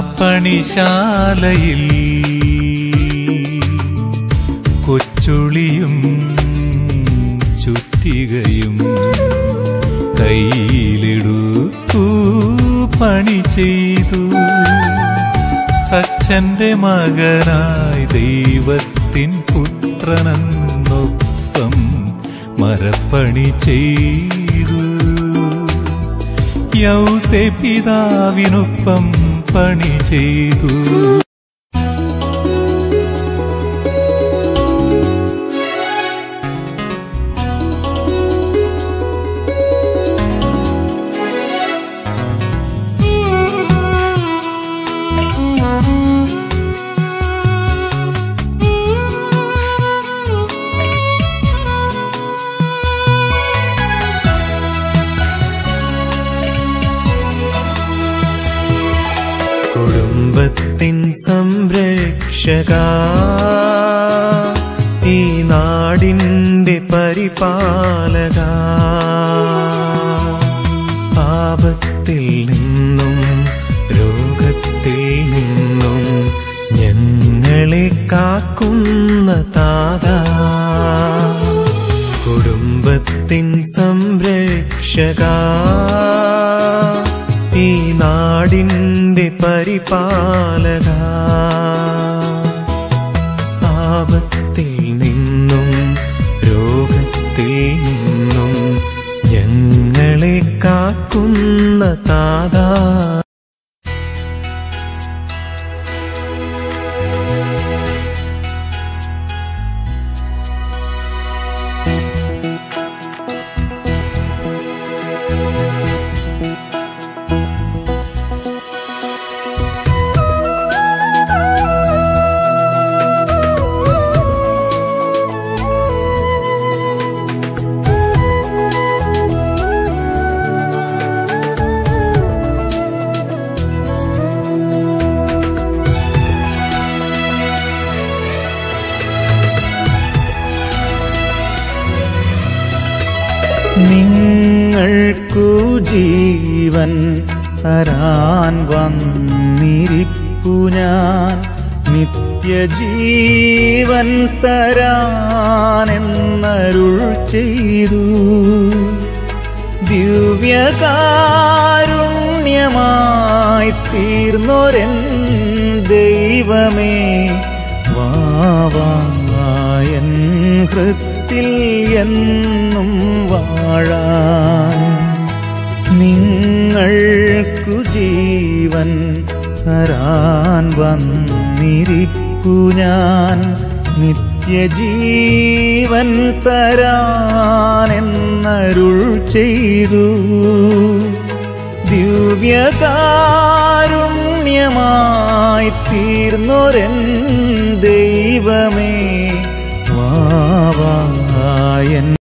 പണിശാലയിൽ കൊച്ചുളിയും ചുറ്റികയും കയ്യിലെടുത്തു പണി ചെയ്തു തച്ചന്റെ മകനായി ദൈവത്തിൻ പുത്രനെന്നൊപ്പം മരപ്പണി ചെയ്തു യൗസെ പിതാവിനൊപ്പം പണി ചെയ്തു കുടുംബത്തിൻ സംരക്ഷക ഈ നാടിൻ്റെ പരിപാലക പാപത്തിൽ നിന്നും രോഗത്തിൽ നിന്നും ഞങ്ങളെ കാക്കുന്ന താത കുടുംബത്തിൻ സംരക്ഷക ഈ നാടിൻ്റെ പരിപാലക ആപത്തിൽ നിന്നും രോഗത്തിൽ നിന്നും ഞങ്ങളെ കാക്കുന്ന താതാ നിങ്ങൾക്കു ജീവൻ തരാൻ വന്നിരിപ്പു ഞാൻ നിത്യജീവൻ തരാനെന്നരുൾ ചെയ്തു ദിവ്യകാരുണ്യമായി തീർന്നൊരൻ ദൈവമേ വാവായൻ ഹൃത്തിൽ എന്നും വാഴാൻ നിങ്ങൾക്കു ജീവൻ തരാൻ വന്നിരിപ്പു ഞാൻ നിത്യജീവൻ തരാനെന്നരുൾ ചെയ്തു ദിവ്യകാരുണ്യമായി തീർന്നൊരൻ ദൈവമേ